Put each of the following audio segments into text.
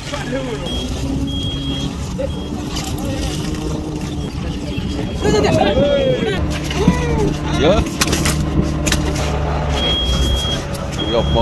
ஐயோ ஐயோ அப்பா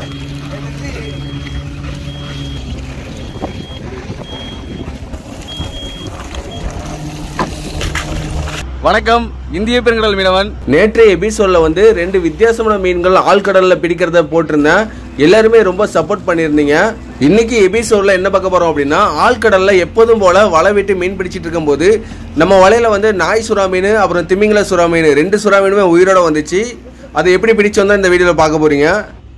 வணக்கம் இந்திய பெருங்கடல் மீனவன் நேற்றைய எபிசோட்ல வந்து ரெண்டு வித்தியாசமான மீன்கள் ஆழ்கடல்ல பிடிக்கிறத போட்டிருந்தேன் எல்லாருமே ரொம்ப சப்போர்ட் பண்ணியிருந்தீங்க இன்னைக்கு எபிசோட்ல என்ன பார்க்க போறோம் அப்படின்னா ஆழ்கடல்ல எப்போதும் போல வலை விட்டு மீன் பிடிச்சிட்டு இருக்கும்போது நம்ம வலையில வந்து நாய் சுறா மீன் அப்புறம் திமிங்கல சுறா மீன் ரெண்டு சுறா மீனுமே உயிரோட வந்துச்சு அதை எப்படி பிடிச்சு வந்தா இந்த வீடியோல பார்க்க போறீங்க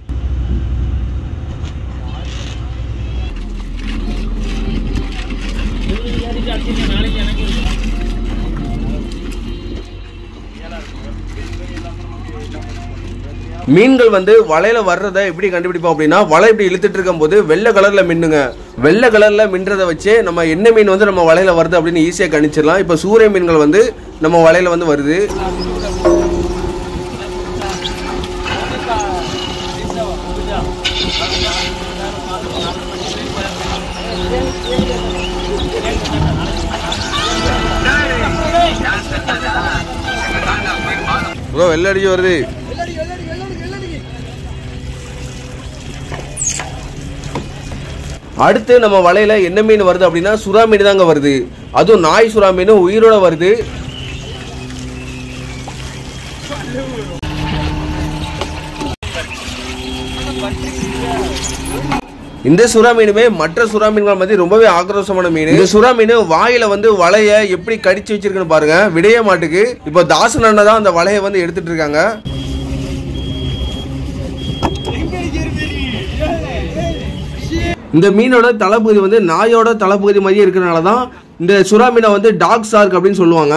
மீன்கள் வந்து வலையில வர்றதை எப்படி கண்டுபிடிப்போம் அப்படின்னா வலை இப்படி இழுத்துட்டு இருக்கும்போது வெள்ளை கலர்ல மின்னுங்க வெள்ளை கலர்ல மின்றதை வச்சு நம்ம என்ன மீன் வந்து நம்ம வலையில வருது அப்படின்னு ஈஸியா கணிச்சிடலாம் இப்போ சூரிய மீன்கள் வந்து நம்ம வலையில வந்து வருது ப்ரோ வெள்ளை அடிச்சு வருது அடுத்து நம்ம வலையில என்ன மீன் வருது அப்படின்னா சுறா மீன் தாங்க வருது அதுவும் நாய் சுறா மீன் உயிரோட வருது இந்த சுறா மீனுமே மற்ற சுறா மீன்கள் மாதிரி ரொம்பவே ஆக்ரோஷமான மீன் இந்த சுறா மீன் வாயில வந்து வலைய எப்படி கடிச்சு வச்சிருக்குன்னு பாருங்க விடைய மாட்டுக்கு இப்போ தாசன் அண்ணன் தான் அந்த வலைய வந்து எடுத்துட்டு இருக்காங்க இந்த மீனோட தலைப்பகுதி வந்து நாயோட தலைப்பகுதி மாதிரியே இருக்கிறனால தான் இந்த சுறா மீனை வந்து டாக் சார்க் அப்படின்னு சொல்லுவாங்க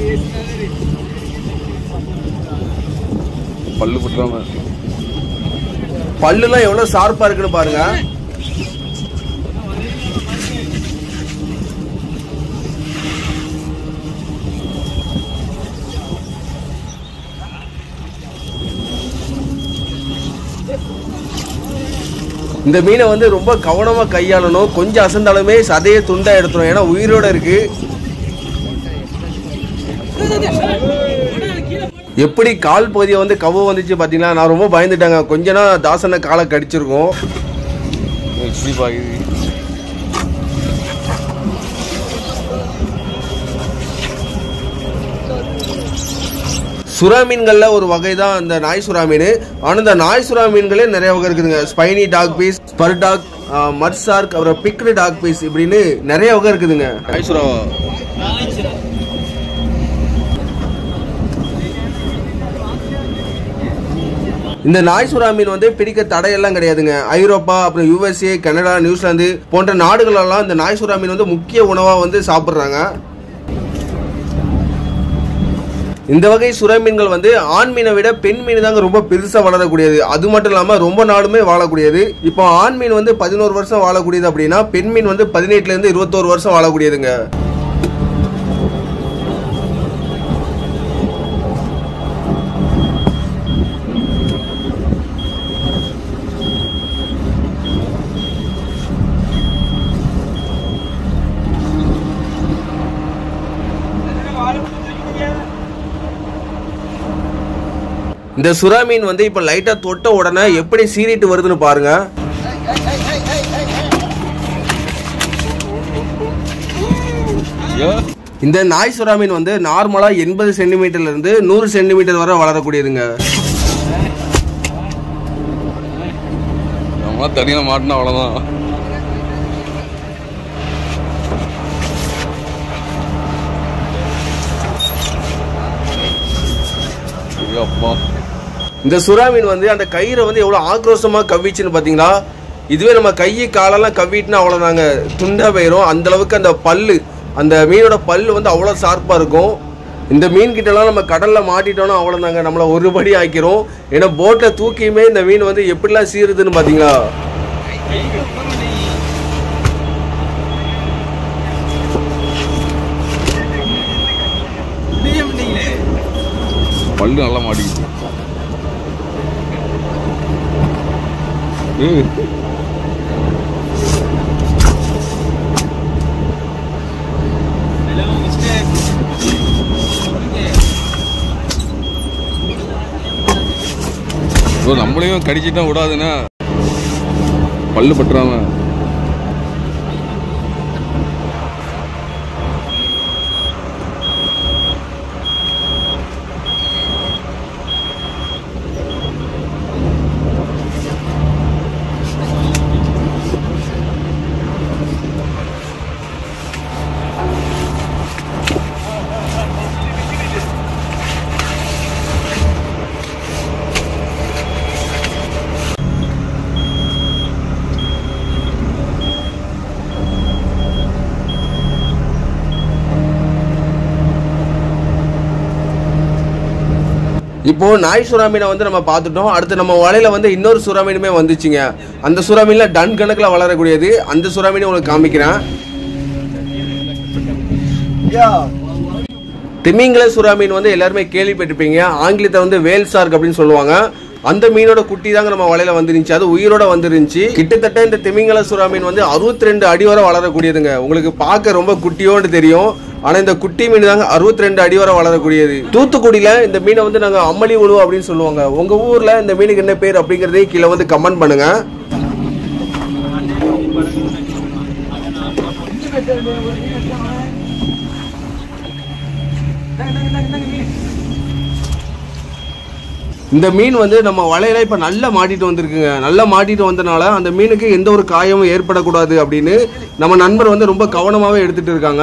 பல்லு புட்டுறாம பல்லுலாம் எவ்வளவு ஷார்ப்பா இருக்குன்னு பாருங்க இந்த மீனை வந்து ரொம்ப கவனமா கையாளணும் கொஞ்சம் அசந்தாலுமே சதையை துண்டா எடுத்துரும் ஏன்னா உயிரோட இருக்கு எப்படி கால் பகுதியை வந்து கவு வந்துச்சு பாத்தீங்களா நான் ரொம்ப பயந்துட்டேங்க கொஞ்ச நாள் தாசனை காலை கடிச்சிருக்கும் எப்படி பாக்குது சுறா மீன்கள்ல ஒரு வகை தான் இந்த நாய் சுறா மீன் ஆனா இந்த நாய் சுறா மீன்களே நிறைய வகை இருக்குதுங்க spiny dog fish spur dog mud shark அப்புறம் பிக்டு டாக் பீஸ் இப்படின்னு நிறைய வகை இருக்குதுங்க ஐஸ்வராவா இந்த நாய் சுறா மீன் வந்து பிடிக்க தடையெல்லாம் கிடையாதுங்க ஐரோப்பா அப்புறம் யூஎஸ்ஏ கனடா நியூசிலாந்து போன்ற நாடுகளெல்லாம் இந்த நாய் சுறா மீன் வந்து முக்கிய உணவா வந்து சாப்பிட்றாங்க இந்த வகை சுறா மீன்கள் வந்து ஆண் மீனை விட பெண் மீன் தாங்க ரொம்ப பெருசா வளரக்கூடியது அது மட்டும் இல்லாம ரொம்ப நாளுமே வாழக்கூடியது இப்போ ஆண் மீன் வந்து பதினோரு வருஷம் வாழக்கூடியது அப்படின்னா பெண் மீன் வந்து பதினெட்டுல இருந்து இருபத்தோரு வருஷம் வாழக்கூடியதுங்க இந்த சுறா மீன் வந்து இப்ப லைட்டா தொட்ட உடனே எப்படி சீறிட்டு வருதுன்னு பாருங்க ஐயோ இந்த நாய் சுறா மீன் வந்து நார்மலா எண்பது சென்டிமீட்டர்ல இருந்து நூறு சென்டிமீட்டர் வரை வளரக்கூடியதுங்க நம்மளா தனியா மாட்டினா அவ்வளவுதான் ஐயோ அப்பா இந்த சுறா மீன் வந்து அந்த கயிறை வந்து எவ்வளவு ஆக்ரோஷமா கவ்விச்சுன்னு பாத்தீங்களா இதுவே நம்ம கை காலெல்லாம் கவ்விட்டுனா அவ்வளவுதாங்க துண்டா போயிரும் அந்த அளவுக்கு அந்த பல்லு அந்த மீனோட பல்லு வந்து அவ்வளவு ஷார்ப்பா இருக்கும் இந்த மீன் கிட்டலாம் நம்ம கடல்ல மாட்டிட்டோம்னா அவ்வளவுதாங்க நம்மள ஒரு படி ஆக்கிரும் ஏன்னா போட்ல தூக்கியுமே இந்த மீன் வந்து எப்படிலாம் சீருதுன்னு பாத்தீங்களா பல்லு நல்லா மாட்டிக்கிச்சு ஏய். ஸோ நம்மளையும் கடிச்சிட்டா விடாதுன்னா பல்லு பட்டுறாம இப்போ நாய் சுறா மீனை வந்து நம்ம பார்த்துட்டோம் அடுத்து நம்ம வலையில வந்து இன்னொரு சுறா மீனுமே வந்துச்சுங்க அந்த சுறா மீன்ல டன் கணக்கில் வளரக்கூடியது அந்த சுறா மீனை உங்களுக்கு காமிக்கிறேன் திமிங்கல சுறா மீன் வந்து எல்லாருமே கேள்விப்பட்டிருப்பீங்க ஆங்கிலத்தை வந்து வேல் சார்க் அப்படின்னு சொல்லுவாங்க அந்த மீனோட குட்டி தாங்க நம்ம வலையில வந்துருந்துச்சு அது உயிரோட வந்துருந்துச்சு கிட்டத்தட்ட இந்த திமிங்கல சுறா மீன் வந்து 62 அடி வரை வளரக்கூடியதுங்க உங்களுக்கு பார்க்க ரொம்ப குட்டியோன்னு தெரியும் ஆனா இந்த குட்டி மீன் தாங்க 62 அடி வரை வளரக்கூடியது தூத்துக்குடியில இந்த மீனை வந்து நாங்க அம்மளி உழுவு அப்படின்னு சொல்லுவாங்க உங்க ஊர்ல இந்த மீனுக்கு என்ன பேர் அப்படிங்கறதையும் கீழே வந்து கமெண்ட் பண்ணுங்க இந்த மீன் வந்து நம்ம வலையில இப்ப நல்லா மாட்டிட்டு வந்திருக்குங்க நல்லா மாட்டிட்டு வந்தனால அந்த மீனுக்கு எந்த ஒரு காயமும் ஏற்படக்கூடாது அப்படின்னு நம்ம நண்பர் வந்து ரொம்ப கவனமாவே எடுத்துட்டு இருக்காங்க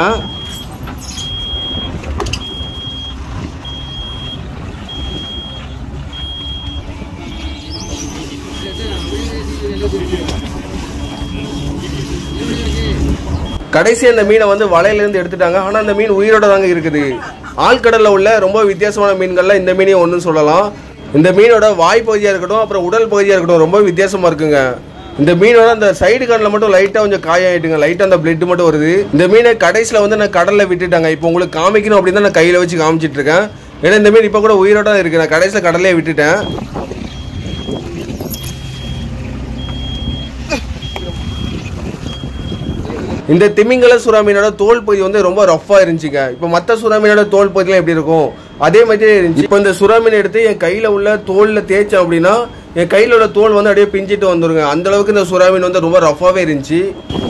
கடைசி அந்த மீனை வந்து வலையில இருந்து எடுத்துட்டாங்க ஆனா அந்த மீன் உயிரோட தாங்க இருக்குது ஆழ்கடல்ல உள்ள ரொம்ப வித்தியாசமான மீன்கள்ல இந்த மீனையும் ஒன்று சொல்லலாம் இந்த மீனோட வாய் பகுதியா இருக்கட்டும் அப்புறம் உடல் பகுதியா இருக்கட்டும் ரொம்ப வித்தியாசமா இருக்குங்க இந்த மீனோட அந்த சைடு கண்ணில் மட்டும் லைட்டா கொஞ்சம் காயம் ஆயிட்டுங்க லைட்டா அந்த பிளட் மட்டும் வருது இந்த மீனை கடைசியில வந்து நான் கடல்ல விட்டுட்டாங்க இப்போ உங்களுக்கு காமிக்கணும் அப்படின்னு தான் நான் கையில வச்சு காமிச்சிட்டு இருக்கேன் ஏன்னா இந்த மீன் இப்போ கூட உயிரோட தான் இருக்கு நான் கடைசியில கடல்லே விட்டுட்டேன் இந்த திமிங்கல சுறா மீனோட தோல் பகுதி வந்து ரொம்ப ரஃப்பா இருந்துச்சுங்க இப்போ மற்ற சுறா மீனோட தோல் பகுதிலாம் எப்படி இருக்கும் அதே மாதிரி இருந்துச்சு இப்போ இந்த சுறா மீன் எடுத்து என் கையில உள்ள தோல்ல தேய்ச்சேன் அப்படின்னா என் கையில உள்ள தோல் வந்து அப்படியே பிஞ்சிட்டு வந்துருங்க அந்த அளவுக்கு இந்த சுறா மீன் வந்து ரொம்ப ரஃப்பாவே இருந்துச்சு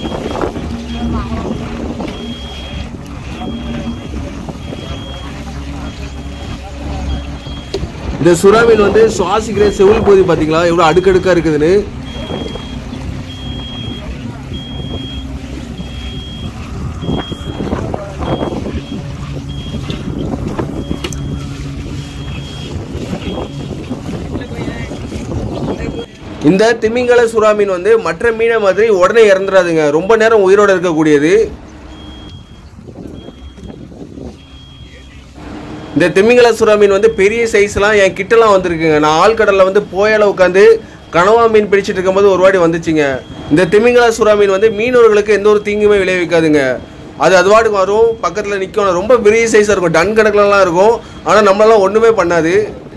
இந்த சுறா மீன் வந்து சுவாசிக்கிற செவில் பகுதி பாத்தீங்களா எவ்வளவு அடுக்கடுக்கா இருக்குதுன்னு இந்த திமிங்கல சுறா மீன் வந்து மற்ற மீனை மாதிரி உடனே இறந்துடாதுங்க ரொம்ப நேரம் உயிரோட இருக்கக்கூடியது இந்த திமிங்கல சுறா மீன் வந்து பெரிய சைஸ்லாம் என் கிட்டலாம் வந்திருக்குங்க நான் ஆழ்கடல்ல வந்து போயால உட்காந்து கனவா மீன் பிடிச்சிட்டு இருக்கும்போது ஒரு வாட்டி வந்துச்சுங்க இந்த திமிங்கல சுறா மீன் வந்து மீனவர்களுக்கு எந்த ஒரு தீங்குமே விளைவிக்காதுங்க அது அது பாட்டுக்கு வரும் பக்கத்தில் நிற்கும் ரொம்ப பெரிய சைஸாக இருக்கும் டன் கணக்கிலலாம் இருக்கும் ஆனால் நம்மளால ஒன்றுமே பண்ணாது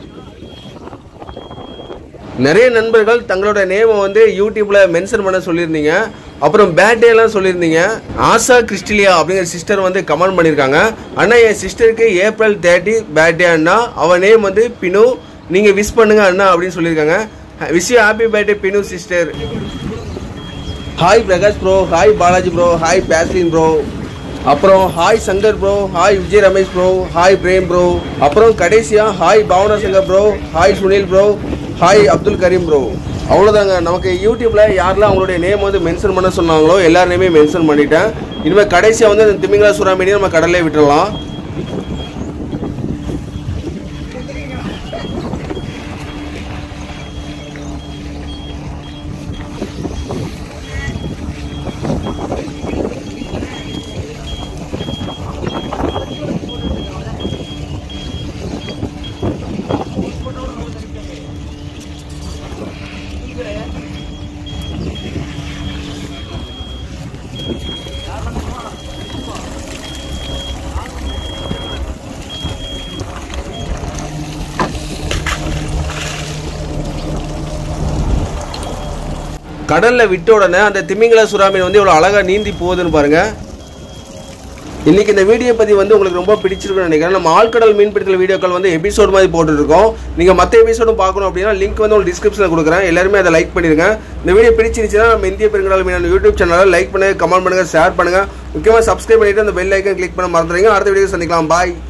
நிறைய நண்பர்கள் தங்களோட நேமை வந்து யூடியூப்ல மென்ஷன் பண்ண சொல்லியிருந்தீங்க அப்புறம் பேட்டேலாம் சொல்லியிருந்தீங்க ஆசா கிறிஸ்டிலியா அப்படிங்கிற சிஸ்டர் வந்து கமெண்ட் பண்ணியிருக்காங்க அண்ணா என் சிஸ்டருக்கு ஏப்ரல் தேர்ட்டி பேர்டே அண்ணா அவன் நேம் வந்து பினு நீங்கள் விஷ் பண்ணுங்க அண்ணா அப்படின்னு சொல்லியிருக்காங்க wish you happy birthday Binu sister hi Prakash bro hi Balaji bro hi Baselin bro அப்புறம் hi Shankar bro hi Vijay Ramesh bro hi Prem bro அப்புறம் கடைசியா hi Bhavana Shankar bro hi Sunil bro hi Abdul Karim bro அவ்வளோதாங்க நமக்கு யூடியூப்ல யாரெல்லாம் அவங்களுடைய நேம் வந்து மென்ஷன் பண்ண சொன்னாங்களோ எல்லார் நேமே மென்ஷன் பண்ணிட்டேன் இனிமேல் கடைசியாக வந்து இந்த திமிங்கலா சுறாமீனியை நம்ம கடல்லே விட்டுறலாம் கடல்ல விட்ட உடனே அந்த திமிங்கல சுறாமீன் வந்து இவ்வளோ அழகா நீந்தி போகுதுன்னு பாருங்க இன்னைக்கு இந்த வீடியோ பத்தி வந்து உங்களுக்கு ரொம்ப பிடிச்சிருக்குன்னு நினைக்கிறேன் நம்ம ஆழ்கடல் மீன்பிடித்தல் வீடியோக்கள் வந்து எபிசோட் மாதிரி போட்டுருக்கோம் நீங்க மற்ற எபிசோடும் பார்க்கணும் அப்படின்னா லிங்க் வந்து உங்களுக்கு டிஸ்கிரிப்ஷனில் கொடுக்குறேன் எல்லாருமே அதை லைக் பண்ணிருங்க இந்த வீடியோ பிடிச்சிருந்துச்சுன்னா நம்ம இந்திய பெருங்கடல் மீன் யூடியூப் சேனலை லைக் பண்ணுங்க கமெண்ட் பண்ணுங்க ஷேர் பண்ணுங்க முக்கியமாக சப்ஸ்கிரைப் பண்ணிட்டு அந்த பெல் ஐக்கன் கிளிக் பண்ண மறந்துடுங்க அடுத்த வீடியோ சந்திக்கலாம் பாய்